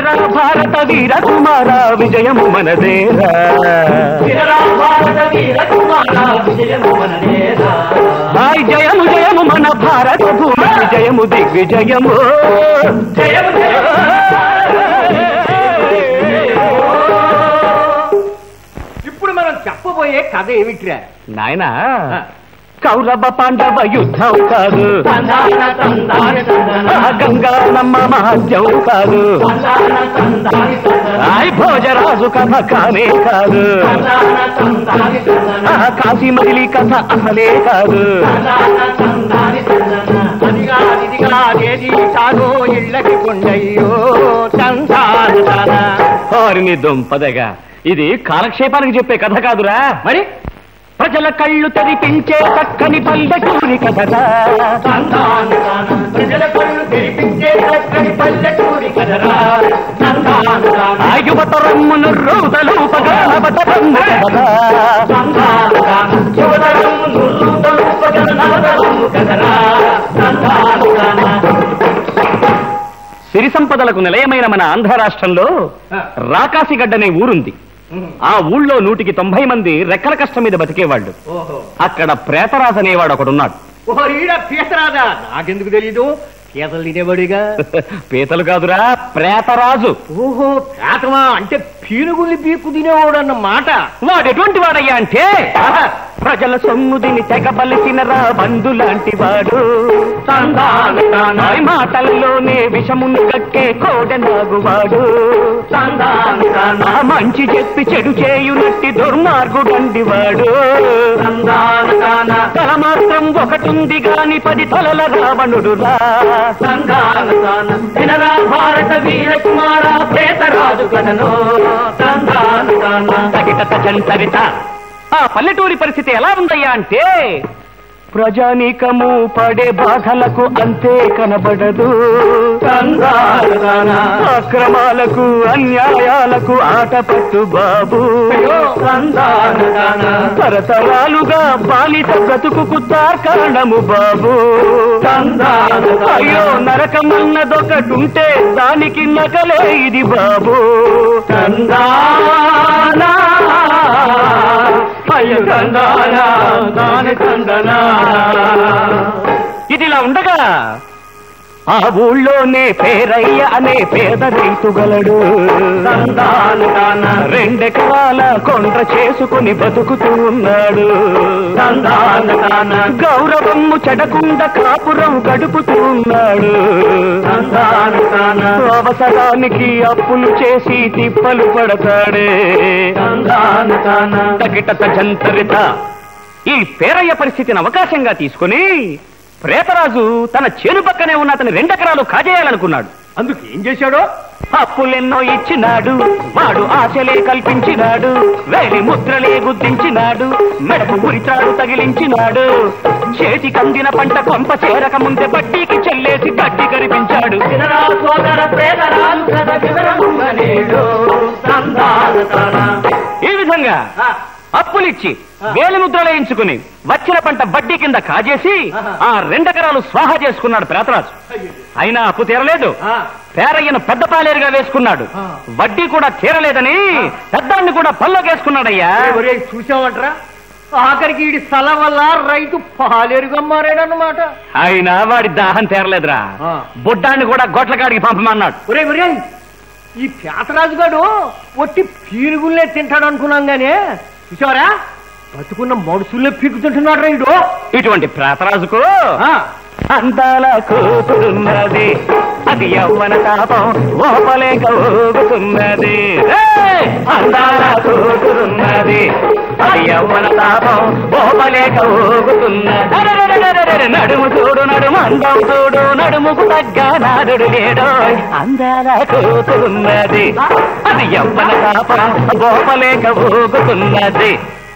వినరా భారత వీర కుమార విజయము మనదేరా వినరా భారత వీర కుమార విజయము మనదేరా. హాయ్ జయము జయము మన భారత భూమి విజయము దిగ్విజయము జయము జయము ఇప్పుడు మనం చెప్పబోయే కథ ఏమిట్రా నాయనా కౌరవ పాండవ యుద్ధం కాదు తందాన తందాన తందన. ఆ గంగానమ్మ మహత్యం కాదు తందాన తందాన తందన. హాయ్ భోజరాజు కథ కానే కాదు తందాన తందాన తందన. ఆ కాశీ మదిలి కథ అసలే కాదు తందాన తందాన తందన. అదిగా ఇదిగా ఏది కాదో ఇళ్ళకి కొండయ్యో తందాన తన. వారిని దుంపదగా ఇది కాలక్షేపానికి చెప్పే కథ కాదురా మరి ప్రజల కళ్ళు తెరిపించే చక్కని పల్లెటూరి కథరా తందాన తన. ప్రజల కళ్ళు తెరిపించే చక్కని పల్లెటూరి కదరా తందాన తన. ఆ యువతరమ్మును రూతలు పగలవతరమ్ము కథరా తందాన తన. యువతరం నుర్రు తలుపగల నవతరము కదరా తందాన తన. సిరి సంపదలకు నిలయమైన మన ఆంధ్ర రాష్ట్రంలో రాకాసిగడ్డ అనే ఊరుంది ఆ ఊళ్ళో నూటికి తొంభై మంది రెక్కల కష్టం మీద బతికేవాళ్ళు ఓహో అక్కడ ప్రేతరాజు అనేవాడు ఒకడున్నాడు ఓ ఈడ పీతరాదా నాకెందుకు తెలీదు పీతలు తినేవాడిగా పీతలు కాదురా ప్రేతరాజు ఓహో పేతమా అంటే పీనుగుల్ని పీక్కు తినేవాడు అన్న మాట వాడు ఎటువంటి వాడయ్యా అంటే ప్రజల సొమ్ముదిని తెగబలిసిన రా బంధు లాంటి వాడు తందాన తాన. ఆ మాటల్లోనే విషమును కక్కే కోడెనాగువాడు తందాన తాన. ఆ మంచి చెప్పి చెడు చేయునట్టి దుర్మార్గుడండి వాడు తందాన తాన. తల మాత్రం ఒకటుంది గాని పది తలల రావణుడు రా తందాన తాన. వినరా భారత వీర కుమార ప్రేతరాజు కథను తందాన తాన. తగిట చంచరిత ఆ పల్లెటూరి పరిస్థితి ఎలా ఉందయ్యా అంటే ప్రజానీకము పడే బాధలకు అంతే కనబడదు తందాన తాన. అక్రమాలకు అన్యాయాలకు ఆటపట్టు బాబు అయ్యో, తందాన తాన. తరతరాలుగా బాలిత బ్రతుకుకు తార్కాణము బాబు తందాన తాన. అయ్యో నరకమన్నదొకటుంటే దానికి నకలే ఇది బాబు తందానా అయ్యో తందానా దాని తందనా ఇదిలా ఉండగా ఆ ఊళ్ళోనే పేరయ్య అనే పేద రైతుగలడు తందాన తాన రెండెకరాల కొండ్ర చేసుకుని బతుకుతూ ఉన్నాడు తందాన తాన గౌరవమ్ము చెడకుండా కాపురం గడుపుతూ ఉన్నాడు తందాన తాన అవసరానికి అప్పులు చేసి తిప్పలు పడతాడే తందాన తాన తగిట జంతరిత ఈ పేరయ్య పరిస్థితిని అవకాశంగా తీసుకుని ప్రేతరాజు తన చేను పక్కనే ఉన్న అతని రెండెకరాలు కాజేయాలనుకున్నాడు అందుకు ఏం చేశాడో అప్పులెన్నో ఇచ్చినాడు వాడు ఆశలే కల్పించినాడు వేలి ముద్రలే గుద్దించినాడు మెడకు ఉరితాడు తగిలించినాడు చేతి కందిన పంట కొంప చేరక ముందే బడ్డీకి చెల్లేసి గడ్డి కనిపించాడు వినరా సోదర ప్రేతరాలు కథ వివరముగా నేడు తందాన తాన ఈ విధంగా అప్పులిచ్చి వేలి ముద్రలు వేయించుకుని వచ్చిన పంట బడ్డీ కింద కాజేసి ఆ రెండెకరాలు స్వాహ చేసుకున్నాడు ప్రేతరాజు అయినా అప్పు తీరలేదు ఆ. పేరయ్యను పెద్ద పాలేరుగా వేసుకున్నాడు ఆ. వడ్డీ కూడా తీరలేదని పెద్దాన్ని కూడా పల్లోకేసుకున్నాడయ్యా ఒరే చూసామంటరా ఆఖరికి ఈడి స్థలం వల్ల రైతు పాలేరుగా మారాడన్నమాట అయినా వాడి దాహం తీరలేదురా ఆ. బుడ్డాన్ని కూడా గొట్లకాడికి పంపమన్నాడు ఒరే ఒరే ఈ పేతరాజు గాడు ఒట్టి పీరుగుల్నే తింటాడు అనుకున్నాం గానే చూసావరా బతుకున్న మనుషుల్లే పీకుతుంటున్నాడు రైడు ఇటువంటి ప్రేతరాజుకు ఆ, అందాల కూతురున్నది అది యవ్వన తాపం ఓపలేక ఊగుతున్నది ఏయ్! అందాల కూతురున్నది అది యవ్వన తాపం ఓపలేక ఊగుతున్నది అరెరెరెరెరెరె, నడుము చూడు నడుము అందం చూడు నడుముకు తగ్గ నాదుడు లేడు అందాల కూతురున్నది అది యవ్వన తాపం ఓపలేక ఊగుతున్నది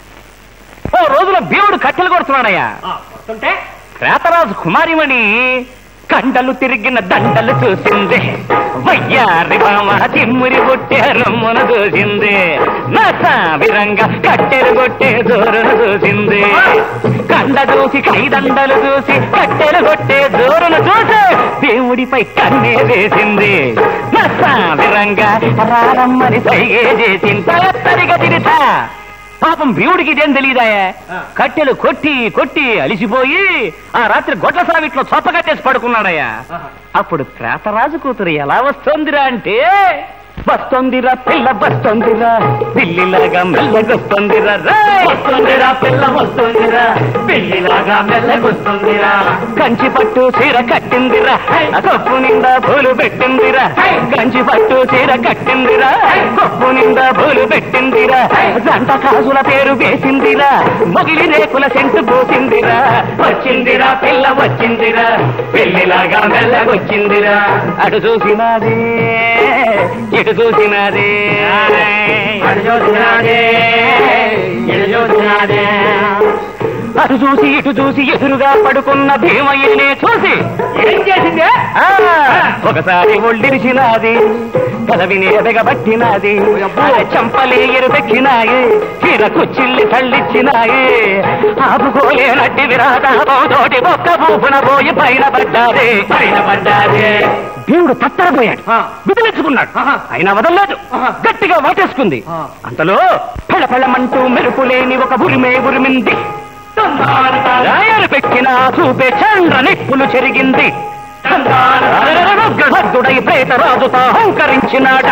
ఓ రోజున భీముడు కట్టెలు కొడుతున్నాడయ్యా ఆ, వస్తుంటే ప్రేతరాజు కుమారిమణి కండలు తిరిగిన దండలు చూసింది వయ్యారి బామ తిమ్మురి కొట్టే రమ్మున చూసింది విరంగా కట్టెలు కొట్టే జోరును చూసింది కండ చూసి కైదండలు చూసి కట్టెలు కొట్టే జోరును చూసి దేవుడు కాళయముడిపై కన్నే వేసింది విరంగా రారమ్మని సైగే చేసింది తలత్తరిగా తిరితా పాపం భీముడికి ఇదేం తెలియదాయే ఆ. కట్టెలు కొట్టి కొట్టి అలిసిపోయి ఆ రాత్రి గొడ్ల సావిట్లో చొప్పగట్టేసి పడుకున్నాడయ్యా ఆహా. అప్పుడు ప్రేతరాజు కూతురు ఎలా వస్తోందిరా అంటే వస్తోందిరా పిల్ల వస్తోందిరా పిల్లిలాగా మెల్లగొస్తోందిరా రే! వస్తుందిరా పిల్ల వస్తుందిరా పెళ్లిలాగా మెల్లగొస్తుందిరా కంచి పట్టు చీర కట్టిందిరా ఆ కప్పు నిండా పూలు పెట్టిందిరా కంచి పట్టు చీర కట్టిందిరా కప్పు నిండా పూలు పెట్టిందిరా జంట కాజుల పేరు వేసిందిరా మొగిలి రేకుల సెంటు పోసిందిరా వచ్చిందిరా పిల్ల వచ్చిందిరా పెళ్లిలాగా మెల్లగొచ్చిందిరా అటు చూసినాదే ఇటు చూసినాదే అటు చూసినాదే ఇటు చూసినాదే అటు చూసి ఇటు చూసి ఎదురుగా పడుకున్న భీమయ్యనే చూసి ఏం చేసింది ఆ, ఒకసారి ఒళ్ళిరిచినాది కలవిని ఎదగబట్టినాది ఓయబ్బో. ఆ చంపలే ఎరుపెక్కినాయి చీర కుచ్చిల్లి తళ్ళిచ్చినాయి ఆపుకోలేనట్టి విరాతోటి ఒక్క బూపున పోయి పైన పడ్డాదే పైన పడ్డాదే దేవుడు తత్తరపోయాడు ఆ. విదిలించుకున్నాడు ఆహా. అయినా వదలలేదు ఆహా. గట్టిగా వాటేసుకుంది ఆ. అంతలో పెళ్ళ పెళ్ళమంటూ మెరుపు లేని ఒక ఉరిమే ఉరిమింది రాయలు పెట్టిన చూపే చంద్ర నిప్పులు చెరిగింది గ్రహద్దుడై ప్రేతరాజుతో అహంకరించినాడ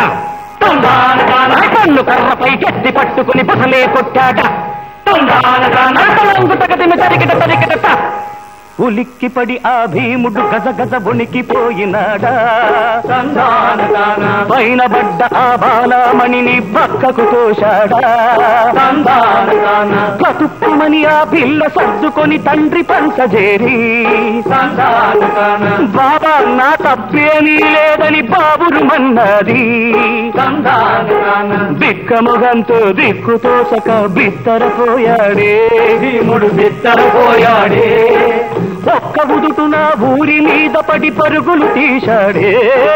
కన్ను కర్రపై ఎత్తి పట్టుకుని బుసలే కొట్టాడ తలంగు తగదిమి తరిగిట తరిగిట ఉలిక్కిపడి ఆ భీముడు గజ గజ వణికిపోయినాడా పైన పడ్డ ఆ బాలమణిని పక్కకు తోశాడా కతుక్కుమని ఆ పిల్ల సర్దుకొని తండ్రి పంచజేరి బాబా నా తప్పేమీ లేదని బాబురు మన్నది బిక్కముగంతో దిక్కు తోసక బిత్తరపోయాడే భీముడు బిత్తరపోయాడే ఒక్క ఉదుటున ఊరి మీద పడి పరుగులు తీశాడే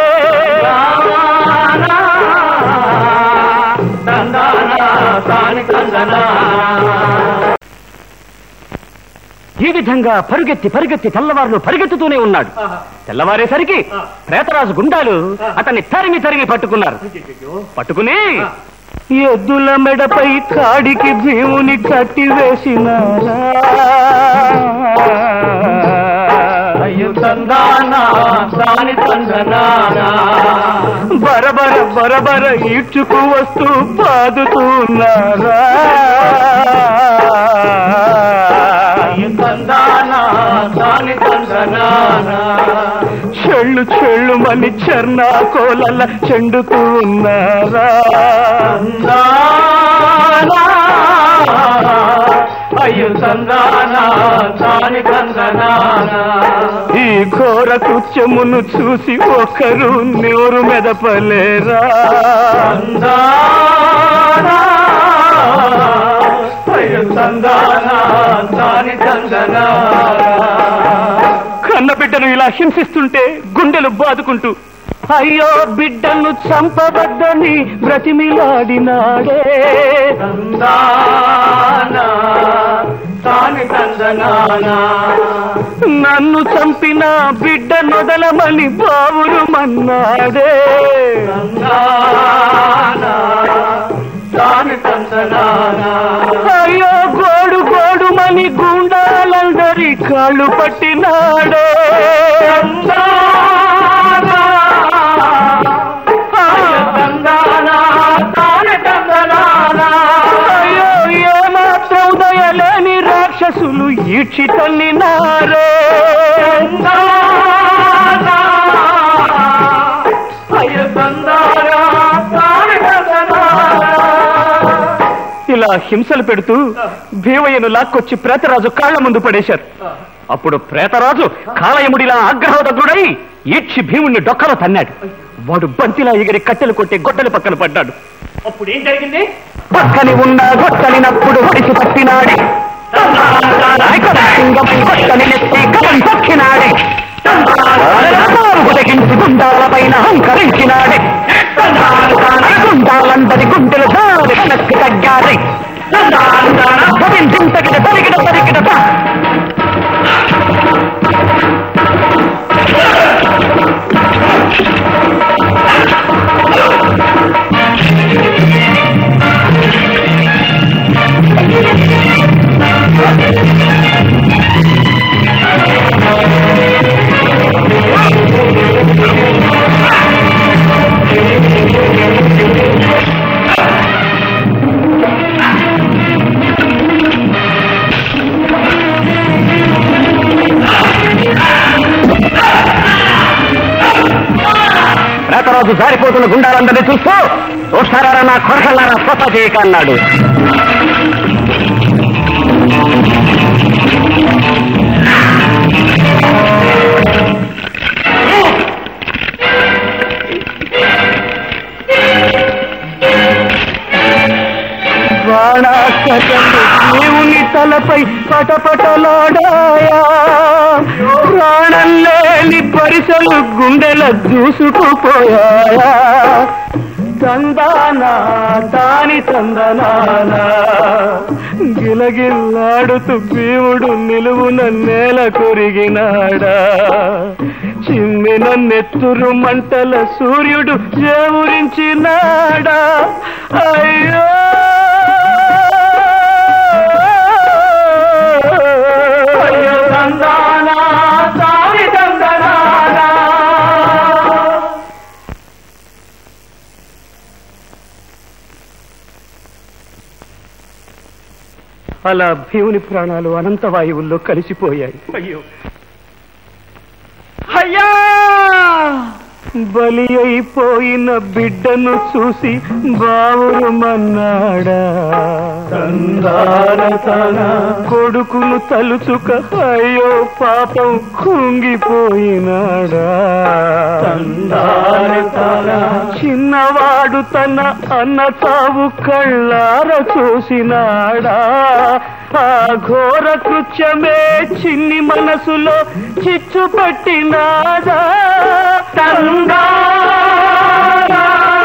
ఈ విధంగా పరుగెత్తి పరుగెత్తి తెల్లవారులు పరిగెత్తుతూనే ఉన్నాడు తెల్లవారేసరికి ప్రేతరాజు గుండాలు అతన్ని తరిమి తరిమి పట్టుకున్నారు పట్టుకుని ఎద్దుల మెడపై కాడికి భీముని కట్టి వేసినారా బరబర బరబర ఈడ్చుకు వస్తూ పాదుతున్నారా చెళ్ళు చెళ్ళు మని చర్నా కోలల చెండుతూ ఉన్నారా అయ్యో సందానా సాని కందనానా ఈ ఘోర కృత్యమును చూసి ఒకరు నోరు మెదపలేరా సందానా అయ్యో సందానా సాని కందనానా కన్న బిడ్డను ఇలా హింసిస్తుంటే గుండెలు బాదుకుంటూ అయ్యో బిడ్డను చంపవద్దని బ్రతిమిలాడినాడే సందానా సాని కందనానా నన్ను చంపిన బిడ్డ నొదలమని బావురు మన్నాడే సందానా సాని కందనానా అయ్యో గోడు గోడు మని గుండాలందరి కాళ్ళు పట్టినాడే అయ్యో ఏమాత్రం దయలేని రాక్షసులు ఈడ్చి తల్లినారే ఇలా హింసలు పెడుతూ భీమయ్యను లాక్కొచ్చి ప్రేతరాజు కాళ్ల ముందు పడేశారు అప్పుడు ప్రేతరాజు కాలయముడిలా ఆగ్రహోదగ్రుడై ఈడ్చి భీముణ్ణి డొక్కలో తన్నాడు వాడు బంతిలా ఎగిరి కట్టెలు కొట్టి గొడ్డలి పక్కన పడ్డాడు అప్పుడు ఏం జరిగింది పక్కని ఉన్న గొట్టలినప్పుడు ఒడిసి పట్టినాడే సింగమై గొట్టని నెత్తి కలం తొక్కినాడే ఉదగించి గుండాల పైన హంకరించినాడే గుండాలందరి గుండెలు దారి వెనక్కి తగ్గారే తగిన తరిగిన తరిగిన రాజు జారిపోతున్న గుండాలందరినీ చూస్తూ చూస్తారా నా కొరకల్లారా స్వత చేయక అన్నాడు బాణాకటలు దేవుని తలపై పటపటలాడాయా ప్రాణం లేని పరిసలు గుండెల దూసుకుపోయాయా తందానా దాని తందనానా గిలగిల్లాడుతూ భీముడు నిలువున నేల కొరిగినాడా చిమ్మిన నెత్తురు మంటల సూర్యుడు చేవురించినాడా అయ్యో అయ్యో తందానా దాని తందనానా అలా భీముని ప్రాణాలు అనంత వాయువుల్లో కలిసిపోయాయి అయ్యో అయ్యా బలి అయిపోయిన బిడ్డను చూసి బావురు మన్నాడా కొడుకును తలుచుక అయ్యో పాపం కుంగిపోయినాడా చిన్నవాడు తన అన్న తావు కళ్ళార చూసినాడా ఆ ఘోర కృత్యమే చిన్ని మనసులో చిచ్చు పట్టినాదా తందానా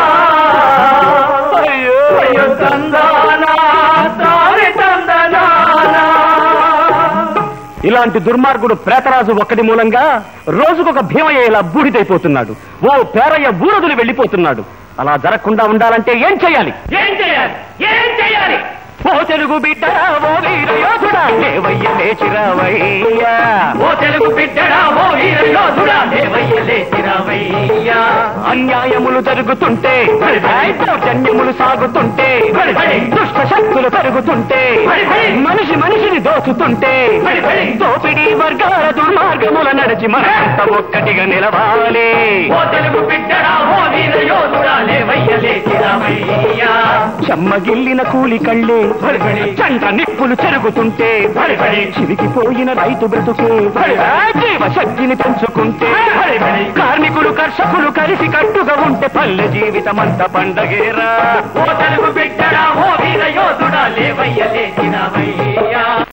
అయ్యో అయ్యో తందానా తారి తందనానా ఇలాంటి దుర్మార్గుడు ప్రేతరాజు ఒక్కడి మూలంగా రోజుకొక భీమయ్య ఇలా బూడిదైపోతున్నాడు ఓ పేరయ్య ఊరదులు వెళ్ళిపోతున్నాడు అలా జరగకుండా ఉండాలంటే ఏం చేయాలి ఏం చేయాలి ఏం చేయాలి ఓ తెలుగు బిడ్డరా ఓ వీర యోధుడా లేవయ్య లేచిరావయ్యా ఓ తెలుగు బిడ్డరా ఓ వీర యోధుడా లేవయ్య లేచిరావయ్యా అన్యాయములు జరుగుతుంటే దౌర్జన్యములు సాగుతుంటే దుష్ట శక్తులు పెరుగుతుంటే మనిషి మనిషిని దోచుతుంటే దోపిడీ వర్గాల దుర్మార్గముల నడిచి మనంత ఒక్కటిగా నిలవాలి ఓ తెలుగు బిడ్డరా ఓ వీర యోధుడా లేవయ్య లేచిరావయ్యా చెమ్మగిల్లిన కూలి కళ్ళే చంట నిప్పులు చెరుగుతుంటే చిరిగిపోయిన రైతు బ్రతుకే జీవ శక్తిని పెంచుకుంటే కార్మికులు కర్షకులు కలిసి కట్టుగా ఉంటే పల్లె జీవితం అంత పండగేరా ఓ తెలుగు బిడ్డరా ఓ వీర యోధుడా లేవయ్య లేచినవయ్యా